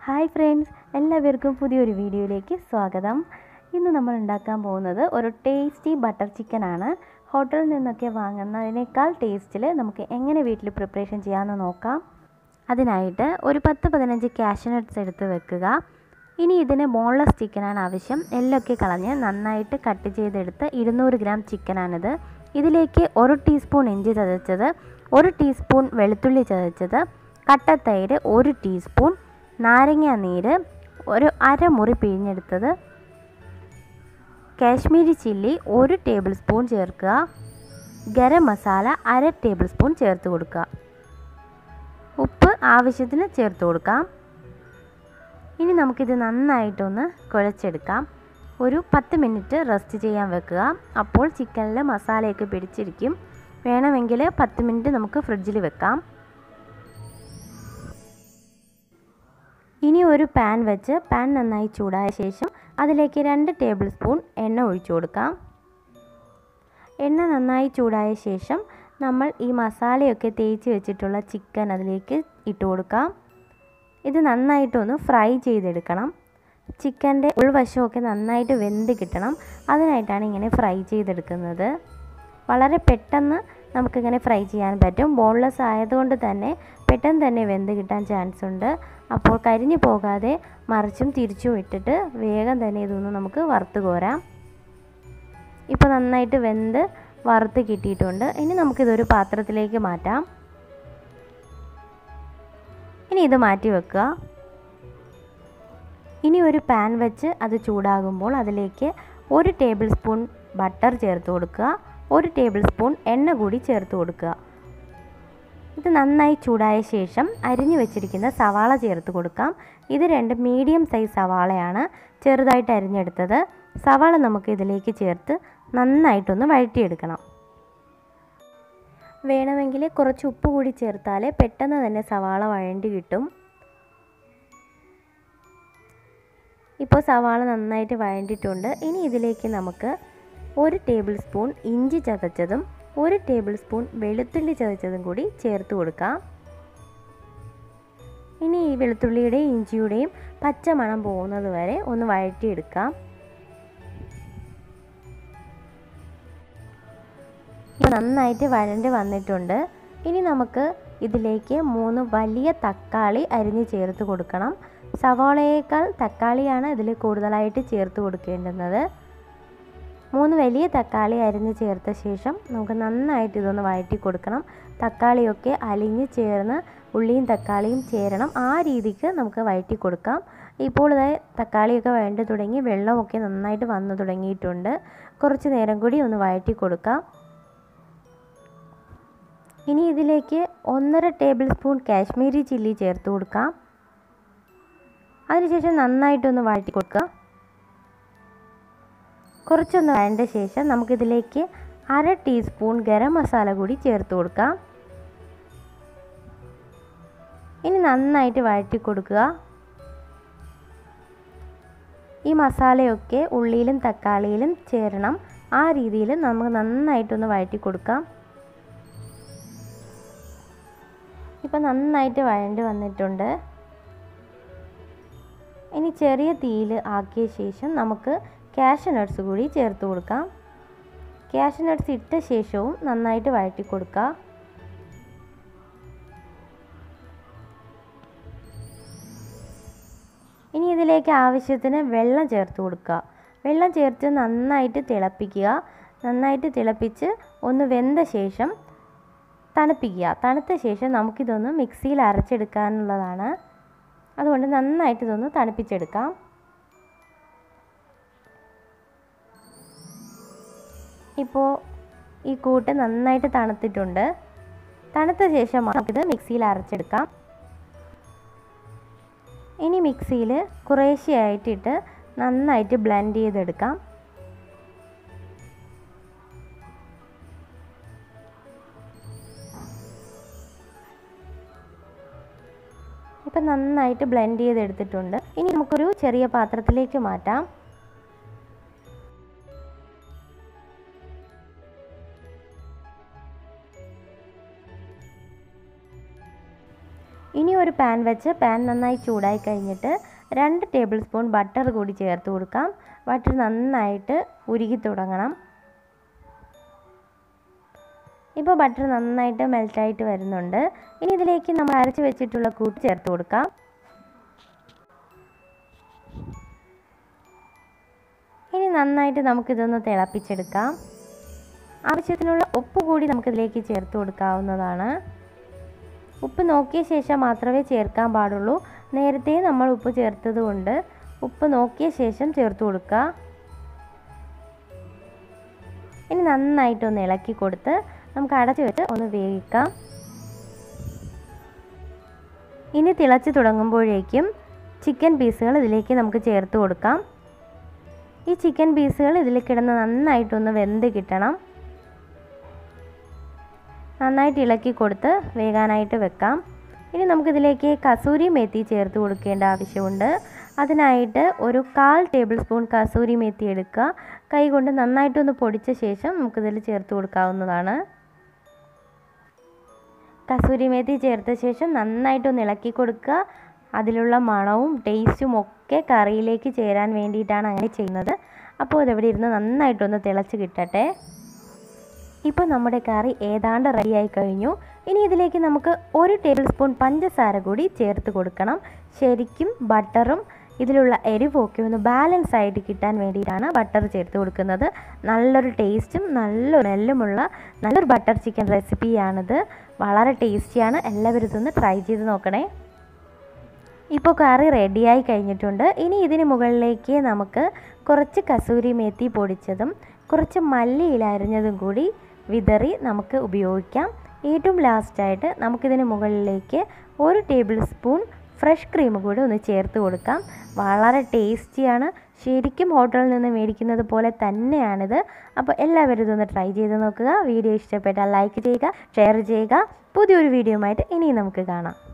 hi friends എല്ലാവർക്കും പുതിയൊരു വീഡിയോയിലേക്ക് സ്വാഗതം ഇന്ന് നമ്മൾ ഉണ്ടാക്കാൻ പോകുന്നത് ഒരു ടേസ്റ്റി ബട്ടർ ചിക്കൻ ആണ് ഹോട്ടലിൽ നിന്നൊക്കെ വാങ്ങുന്നതിനേക്കാൾ ടേസ്റ്റിൽ നമുക്ക് എങ്ങനെ വീട്ടിൽ പ്രിപ്പറേഷൻ ചെയ്യാമെന്ന് നോക്കാം അതിനായിട്ട് ഒരു പത്ത് പതിനഞ്ച് കാഷ്നട്ട്സ് എടുത്ത് വെക്കുക ഇനി ഇതിന് ബോൺലെസ് ചിക്കനാണ് ആവശ്യം എല്ലൊക്കെ കളഞ്ഞ് നന്നായിട്ട് കട്ട് ചെയ്തെടുത്ത് ഇരുന്നൂറ് ഗ്രാം ചിക്കനാണിത് ഇതിലേക്ക് ഒരു ടീസ്പൂൺ ഇഞ്ചി ചതച്ചത് ഒരു ടീസ്പൂൺ വെളുത്തുള്ളി ചതച്ചത് കട്ടത്തൈര് ഒരു ടീസ്പൂൺ നാരങ്ങ നീര് ഒരു അരമുറി പിഴിഞ്ഞെടുത്തത് കാശ്മീരി ചില്ലി ഒരു ടേബിൾ സ്പൂൺ ചേർക്കുക ഗരം മസാല അര ടേബിൾ സ്പൂൺ ചേർത്ത് കൊടുക്കുക ഉപ്പ് ആവശ്യത്തിന് ചേർത്ത് കൊടുക്കാം ഇനി നമുക്കിത് നന്നായിട്ടൊന്ന് കുഴച്ചെടുക്കാം ഒരു പത്ത് മിനിറ്റ് റെസ്റ്റ് ചെയ്യാൻ വെക്കുക അപ്പോൾ ചിക്കനിൽ മസാലയൊക്കെ പിടിച്ചിരിക്കും വേണമെങ്കിൽ പത്ത് മിനിറ്റ് നമുക്ക് ഫ്രിഡ്ജിൽ വെക്കാം ഇനി ഒരു പാൻ വെച്ച് പാൻ നന്നായി ചൂടായ ശേഷം അതിലേക്ക് രണ്ട് ടേബിൾ സ്പൂൺ എണ്ണ ഒഴിച്ചു കൊടുക്കാം എണ്ണ നന്നായി ചൂടായ ശേഷം നമ്മൾ ഈ മസാലയൊക്കെ തേച്ച് വെച്ചിട്ടുള്ള ചിക്കൻ അതിലേക്ക് ഇട്ട് കൊടുക്കാം ഇത് നന്നായിട്ടൊന്ന് ഫ്രൈ ചെയ്തെടുക്കണം ചിക്കൻ്റെ ഉൾവശമൊക്കെ നന്നായിട്ട് വെന്ത് കിട്ടണം അതിനായിട്ടാണ് ഇങ്ങനെ ഫ്രൈ ചെയ്തെടുക്കുന്നത് വളരെ പെട്ടെന്ന് നമുക്കിങ്ങനെ ഫ്രൈ ചെയ്യാൻ പറ്റും ബോൺലെസ് ആയതുകൊണ്ട് തന്നെ പെട്ടെന്ന് തന്നെ വെന്ത് കിട്ടാൻ ചാൻസ് ഉണ്ട് അപ്പോൾ കരിഞ്ഞു പോകാതെ മറിച്ചും തിരിച്ചും ഇട്ടിട്ട് വേഗം തന്നെ ഇതൊന്ന് നമുക്ക് വറുത്ത് കോരാം ഇപ്പോൾ നന്നായിട്ട് വെന്ത് വറുത്ത് കിട്ടിയിട്ടുണ്ട് ഇനി നമുക്കിതൊരു പാത്രത്തിലേക്ക് മാറ്റാം ഇനി ഇത് മാറ്റി വെക്കുക ഇനി ഒരു പാൻ വെച്ച് അത് ചൂടാകുമ്പോൾ അതിലേക്ക് ഒരു ടേബിൾ സ്പൂൺ ബട്ടർ ചേർത്ത് കൊടുക്കുക ഒരു ടേബിൾ സ്പൂൺ എണ്ണ കൂടി ചേർത്ത് കൊടുക്കുക ഇത് നന്നായി ചൂടായ ശേഷം അരിഞ്ഞു വെച്ചിരിക്കുന്ന സവാള ചേർത്ത് കൊടുക്കാം ഇത് രണ്ട് മീഡിയം സൈസ് സവാളയാണ് ചെറുതായിട്ട് അരിഞ്ഞെടുത്തത് സവാള നമുക്ക് ഇതിലേക്ക് ചേർത്ത് നന്നായിട്ടൊന്ന് വഴറ്റിയെടുക്കണം വേണമെങ്കിൽ കുറച്ച് ഉപ്പ് കൂടി ചേർത്താൽ പെട്ടെന്ന് തന്നെ സവാള വഴണ്ടി കിട്ടും ഇപ്പോൾ സവാള നന്നായിട്ട് വഴണ്ടിട്ടുണ്ട് ഇനി ഇതിലേക്ക് നമുക്ക് ഒരു ടേബിൾ സ്പൂൺ ഇഞ്ചി ചതച്ചതും ഒരു ടേബിൾ സ്പൂൺ വെളുത്തുള്ളി ചതച്ചതും കൂടി ചേർത്ത് കൊടുക്കാം ഇനി ഈ വെളുത്തുള്ളിയുടെയും ഇഞ്ചിയുടെയും പച്ചമണം പോകുന്നത് വരെ ഒന്ന് വഴറ്റിയെടുക്കാം ഇപ്പോൾ നന്നായിട്ട് വഴണ്ട് വന്നിട്ടുണ്ട് ഇനി നമുക്ക് ഇതിലേക്ക് മൂന്ന് വലിയ തക്കാളി അരിഞ്ഞ് ചേർത്ത് കൊടുക്കണം സവാളയേക്കാൾ തക്കാളിയാണ് ഇതിൽ കൂടുതലായിട്ട് ചേർത്ത് കൊടുക്കേണ്ടുന്നത് മൂന്ന് വലിയ തക്കാളി അരിഞ്ഞ് ചേർത്ത ശേഷം നമുക്ക് നന്നായിട്ട് ഇതൊന്ന് വഴറ്റി കൊടുക്കണം തക്കാളിയൊക്കെ അലിഞ്ഞ് ചേർന്ന് ഉള്ളിയും തക്കാളിയും ചേരണം ആ രീതിക്ക് നമുക്ക് വഴറ്റി കൊടുക്കാം ഇപ്പോൾ ഇതായി തക്കാളിയൊക്കെ വഴണ്ട് തുടങ്ങി വെള്ളമൊക്കെ നന്നായിട്ട് വന്നു തുടങ്ങിയിട്ടുണ്ട് കുറച്ച് നേരം കൂടി ഒന്ന് വഴറ്റി കൊടുക്കാം ഇനി ഇതിലേക്ക് ഒന്നര ടേബിൾ സ്പൂൺ കാശ്മീരി ചില്ലി ചേർത്ത് കൊടുക്കാം അതിനുശേഷം നന്നായിട്ടൊന്ന് വഴറ്റി കൊടുക്കുക കുറച്ചൊന്ന് വഴണ്ട ശേഷം നമുക്കിതിലേക്ക് അര ടീസ്പൂൺ ഗരം മസാല കൂടി ചേർത്ത് കൊടുക്കാം ഇനി നന്നായിട്ട് വഴറ്റി കൊടുക്കുക ഈ മസാലയൊക്കെ ഉള്ളിയിലും തക്കാളിയിലും ചേരണം ആ രീതിയിൽ നമുക്ക് നന്നായിട്ടൊന്ന് വഴറ്റി കൊടുക്കാം ഇപ്പം നന്നായിട്ട് വഴണ്ട് വന്നിട്ടുണ്ട് ഇനി ചെറിയ തീയിൽ ആക്കിയ ശേഷം നമുക്ക് ക്യാഷ് നട്ട്സ് കൂടി ചേർത്ത് കൊടുക്കാം ക്യാഷ് നട്ട്സ് ഇട്ട ശേഷവും നന്നായിട്ട് വഴറ്റി കൊടുക്കുക ഇനി ഇതിലേക്ക് ആവശ്യത്തിന് വെള്ളം ചേർത്ത് കൊടുക്കുക വെള്ളം ചേർത്ത് നന്നായിട്ട് തിളപ്പിക്കുക നന്നായിട്ട് തിളപ്പിച്ച് ഒന്ന് വെന്ത ശേഷം തണുപ്പിക്കുക തണുത്ത ശേഷം നമുക്കിതൊന്ന് മിക്സിയിൽ അരച്ചെടുക്കാനുള്ളതാണ് അതുകൊണ്ട് നന്നായിട്ട് ഇതൊന്ന് തണുപ്പിച്ചെടുക്കാം ഇപ്പോൾ ഈ കൂട്ട് നന്നായിട്ട് തണുത്തിട്ടുണ്ട് തണുത്ത ശേഷം നമുക്കിത് മിക്സിയിൽ അരച്ചെടുക്കാം ഇനി മിക്സിയിൽ കുറേശ്ശെയായിട്ടിട്ട് നന്നായിട്ട് ബ്ലെൻഡ് ചെയ്തെടുക്കാം ഇപ്പം നന്നായിട്ട് ബ്ലെൻഡ് ചെയ്തെടുത്തിട്ടുണ്ട് ഇനി നമുക്കൊരു ചെറിയ പാത്രത്തിലേക്ക് മാറ്റാം ഇനി ഒരു ഒരു പാൻ വെച്ച് പാൻ നന്നായി ചൂടായി കഴിഞ്ഞിട്ട് രണ്ട് ടേബിൾ സ്പൂൺ ബട്ടർ കൂടി ചേർത്ത് കൊടുക്കാം ബട്ടർ നന്നായിട്ട് ഉരുകി തുടങ്ങണം ഇപ്പോൾ ബട്ടർ നന്നായിട്ട് മെൽറ്റായിട്ട് വരുന്നുണ്ട് ഇനി ഇതിലേക്ക് നമ്മൾ അരച്ച് വെച്ചിട്ടുള്ള കൂട്ട് ചേർത്ത് കൊടുക്കാം ഇനി നന്നായിട്ട് നമുക്കിതൊന്ന് തിളപ്പിച്ചെടുക്കാം ആവശ്യത്തിനുള്ള ഉപ്പ് കൂടി നമുക്കിതിലേക്ക് ചേർത്ത് കൊടുക്കാവുന്നതാണ് ഉപ്പ് നോക്കിയ ശേഷം മാത്രമേ ചേർക്കാൻ പാടുള്ളൂ നേരത്തെ നമ്മൾ ഉപ്പ് ചേർത്തത് കൊണ്ട് ഉപ്പ് നോക്കിയ ശേഷം ചേർത്ത് കൊടുക്കുക ഇനി നന്നായിട്ടൊന്ന് ഇളക്കി കൊടുത്ത് നമുക്ക് അടച്ചു വെച്ച് ഒന്ന് വേവിക്കാം ഇനി തിളച്ച് തുടങ്ങുമ്പോഴേക്കും ചിക്കൻ പീസുകൾ ഇതിലേക്ക് നമുക്ക് ചേർത്ത് കൊടുക്കാം ഈ ചിക്കൻ പീസുകൾ ഇതിൽ കിടന്ന് നന്നായിട്ടൊന്ന് വെന്ത് കിട്ടണം നന്നായിട്ട് ഇളക്കി കൊടുത്ത് വേകാനായിട്ട് വെക്കാം ഇനി നമുക്കിതിലേക്ക് കസൂരി മേത്തി ചേർത്ത് കൊടുക്കേണ്ട ആവശ്യമുണ്ട് അതിനായിട്ട് ഒരു കാൽ ടേബിൾ സ്പൂൺ കസൂരി മേത്തി എടുക്കുക കൈ കൊണ്ട് നന്നായിട്ടൊന്ന് പൊടിച്ച ശേഷം നമുക്കിതിൽ ചേർത്ത് കൊടുക്കാവുന്നതാണ് കസൂരി മേത്തി ചേർത്ത ശേഷം നന്നായിട്ടൊന്ന് ഇളക്കി കൊടുക്കുക അതിലുള്ള മണവും ടേസ്റ്റും ഒക്കെ കറിയിലേക്ക് ചേരാൻ വേണ്ടിയിട്ടാണ് അങ്ങനെ ചെയ്യുന്നത് അപ്പോൾ ഇതെവിടെ ഇരുന്ന് നന്നായിട്ടൊന്ന് തിളച്ച് കിട്ടട്ടെ ഇപ്പോൾ നമ്മുടെ കറി ഏതാണ്ട് റെഡിയായി കഴിഞ്ഞു ഇനി ഇതിലേക്ക് നമുക്ക് ഒരു ടേബിൾ സ്പൂൺ പഞ്ചസാര കൂടി ചേർത്ത് കൊടുക്കണം ശരിക്കും ബട്ടറും ഇതിലുള്ള എരിവൊക്കെ ഒന്ന് ബാലൻസ് ആയിട്ട് കിട്ടാൻ വേണ്ടിയിട്ടാണ് ബട്ടർ ചേർത്ത് കൊടുക്കുന്നത് നല്ലൊരു ടേസ്റ്റും നല്ലൊരു സ്മെല്ലുമുള്ള നല്ലൊരു ബട്ടർ ചിക്കൻ റെസിപ്പിയാണിത് വളരെ ടേസ്റ്റിയാണ് എല്ലാവരും ഇതൊന്ന് ട്രൈ ചെയ്ത് നോക്കണേ ഇപ്പോൾ കറി റെഡിയായി കഴിഞ്ഞിട്ടുണ്ട് ഇനി ഇതിന് മുകളിലേക്ക് നമുക്ക് കുറച്ച് കസൂരി മേത്തി പൊടിച്ചതും കുറച്ച് മല്ലിയില അരിഞ്ഞതും കൂടി വിതറി നമുക്ക് ഉപയോഗിക്കാം ഏറ്റവും ലാസ്റ്റായിട്ട് നമുക്കിതിന് മുകളിലേക്ക് ഒരു ടേബിൾ സ്പൂൺ ഫ്രഷ് ക്രീം കൂടി ഒന്ന് ചേർത്ത് കൊടുക്കാം വളരെ ടേസ്റ്റിയാണ് ശരിക്കും ഹോട്ടലിൽ നിന്ന് മേടിക്കുന്നത് പോലെ തന്നെയാണിത് അപ്പോൾ എല്ലാവരും ഇതൊന്ന് ട്രൈ ചെയ്ത് നോക്കുക വീഡിയോ ഇഷ്ടപ്പെട്ടാൽ ലൈക്ക് ചെയ്യുക ഷെയർ ചെയ്യുക പുതിയൊരു വീഡിയോ ആയിട്ട് ഇനിയും നമുക്ക് കാണാം